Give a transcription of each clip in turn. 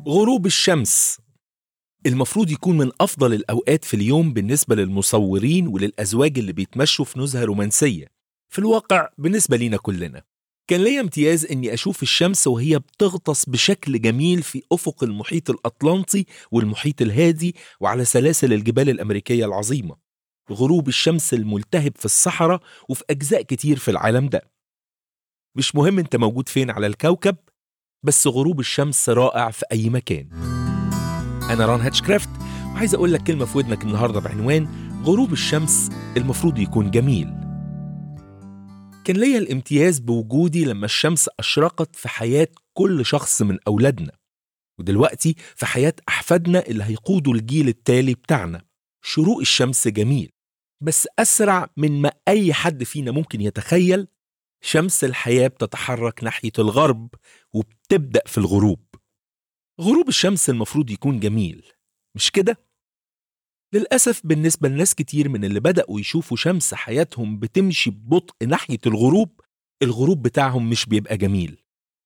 غروب الشمس المفروض يكون من أفضل الأوقات في اليوم بالنسبة للمصورين وللأزواج اللي بيتمشوا في نزهة رومانسية في الواقع بالنسبة لينا كلنا كان ليا امتياز اني اشوف الشمس وهي بتغطس بشكل جميل في افق المحيط الاطلنطي والمحيط الهادي وعلى سلاسل الجبال الامريكيه العظيمه غروب الشمس الملتهب في الصحراء وفي اجزاء كتير في العالم ده مش مهم انت موجود فين على الكوكب بس غروب الشمس رائع في اي مكان انا ران هاتشكرافت وعايز اقول لك كلمه في ودنك النهارده بعنوان غروب الشمس المفروض يكون جميل كان ليا الامتياز بوجودي لما الشمس أشرقت في حياة كل شخص من أولادنا ودلوقتي في حياة أحفادنا اللي هيقودوا الجيل التالي بتاعنا شروق الشمس جميل بس أسرع من ما أي حد فينا ممكن يتخيل شمس الحياة بتتحرك ناحية الغرب وبتبدأ في الغروب غروب الشمس المفروض يكون جميل مش كده؟ للأسف بالنسبة لناس كتير من اللي بدأوا يشوفوا شمس حياتهم بتمشي ببطء ناحية الغروب الغروب بتاعهم مش بيبقى جميل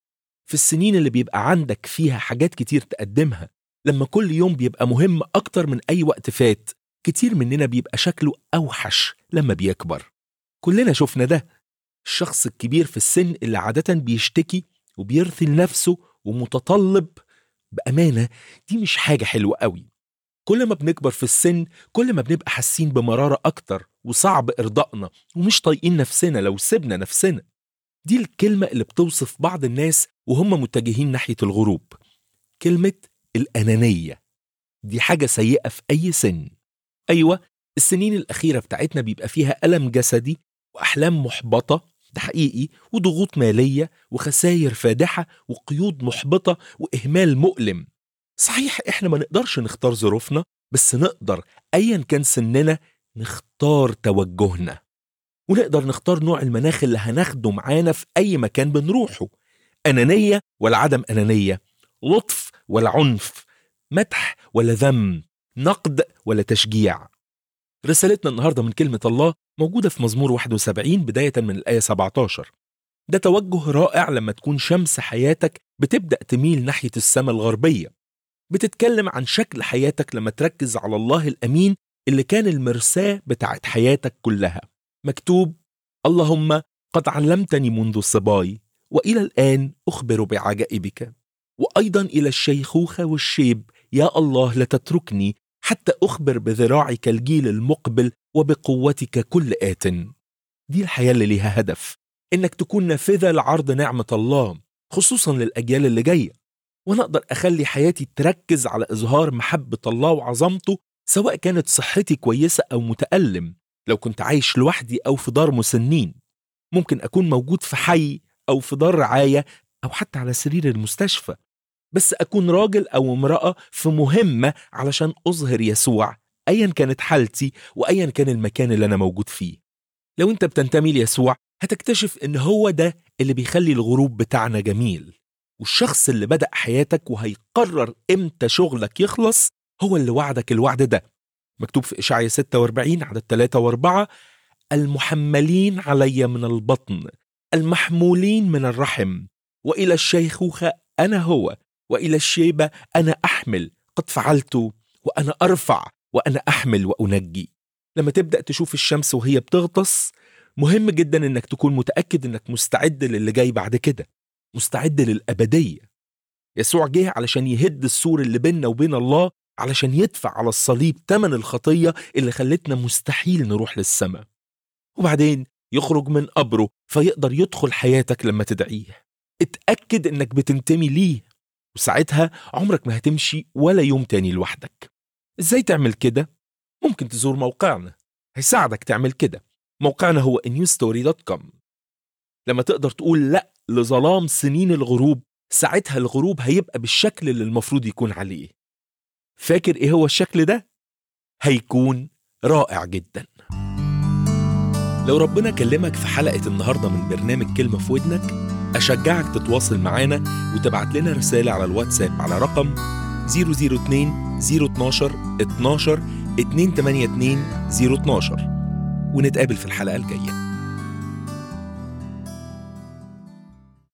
في السنين اللي بيبقى عندك فيها حاجات كتير تقدمها لما كل يوم بيبقى مهم أكتر من أي وقت فات كتير مننا بيبقى شكله أوحش لما بيكبر كلنا شفنا ده الشخص الكبير في السن اللي عادة بيشتكي وبيرثي لنفسه ومتطلب بأمانة دي مش حاجة حلوة قوي كل ما بنكبر في السن كل ما بنبقى حاسين بمرارة أكتر وصعب إرضائنا ومش طايقين نفسنا لو سيبنا نفسنا دي الكلمة اللي بتوصف بعض الناس وهم متجهين ناحية الغروب كلمة الأنانية دي حاجة سيئة في أي سن أيوة السنين الأخيرة بتاعتنا بيبقى فيها ألم جسدي وأحلام محبطة ده حقيقي وضغوط مالية وخساير فادحة وقيود محبطة وإهمال مؤلم صحيح احنا ما نقدرش نختار ظروفنا بس نقدر ايا كان سننا نختار توجهنا ونقدر نختار نوع المناخ اللي هناخده معانا في اي مكان بنروحه انانيه ولا عدم انانيه لطف ولا عنف مدح ولا ذم نقد ولا تشجيع رسالتنا النهارده من كلمه الله موجوده في مزمور 71 بدايه من الايه 17 ده توجه رائع لما تكون شمس حياتك بتبدا تميل ناحيه السماء الغربيه بتتكلم عن شكل حياتك لما تركز على الله الامين اللي كان المرساه بتاعت حياتك كلها مكتوب اللهم قد علمتني منذ الصباي والى الان اخبر بعجائبك وايضا الى الشيخوخه والشيب يا الله لا تتركني حتى اخبر بذراعك الجيل المقبل وبقوتك كل ات دي الحياه اللي ليها هدف انك تكون نافذه لعرض نعمه الله خصوصا للاجيال اللي جايه وانا اقدر اخلي حياتي تركز على اظهار محبه الله وعظمته سواء كانت صحتي كويسه او متالم لو كنت عايش لوحدي او في دار مسنين ممكن اكون موجود في حي او في دار رعايه او حتى على سرير المستشفى بس اكون راجل او امراه في مهمه علشان اظهر يسوع ايا كانت حالتي وايا كان المكان اللي انا موجود فيه لو انت بتنتمي ليسوع هتكتشف ان هو ده اللي بيخلي الغروب بتاعنا جميل والشخص اللي بدأ حياتك وهيقرر امتى شغلك يخلص هو اللي وعدك الوعد ده مكتوب في إشعيا 46 عدد 3 و4 المحملين علي من البطن المحمولين من الرحم وإلى الشيخوخة أنا هو وإلى الشيبة أنا أحمل قد فعلت وأنا أرفع وأنا أحمل وأنجي لما تبدأ تشوف الشمس وهي بتغطس مهم جدا انك تكون متأكد انك مستعد للي جاي بعد كده مستعد للأبدية يسوع جه علشان يهد السور اللي بيننا وبين الله علشان يدفع على الصليب تمن الخطية اللي خلتنا مستحيل نروح للسماء وبعدين يخرج من قبره فيقدر يدخل حياتك لما تدعيه اتأكد انك بتنتمي ليه وساعتها عمرك ما هتمشي ولا يوم تاني لوحدك ازاي تعمل كده؟ ممكن تزور موقعنا هيساعدك تعمل كده موقعنا هو newstory.com لما تقدر تقول لأ لظلام سنين الغروب ساعتها الغروب هيبقى بالشكل اللي المفروض يكون عليه فاكر ايه هو الشكل ده؟ هيكون رائع جدا لو ربنا كلمك في حلقة النهاردة من برنامج كلمة في ودنك أشجعك تتواصل معانا وتبعت لنا رسالة على الواتساب على رقم 002 012 12 282 012 ونتقابل في الحلقة الجاية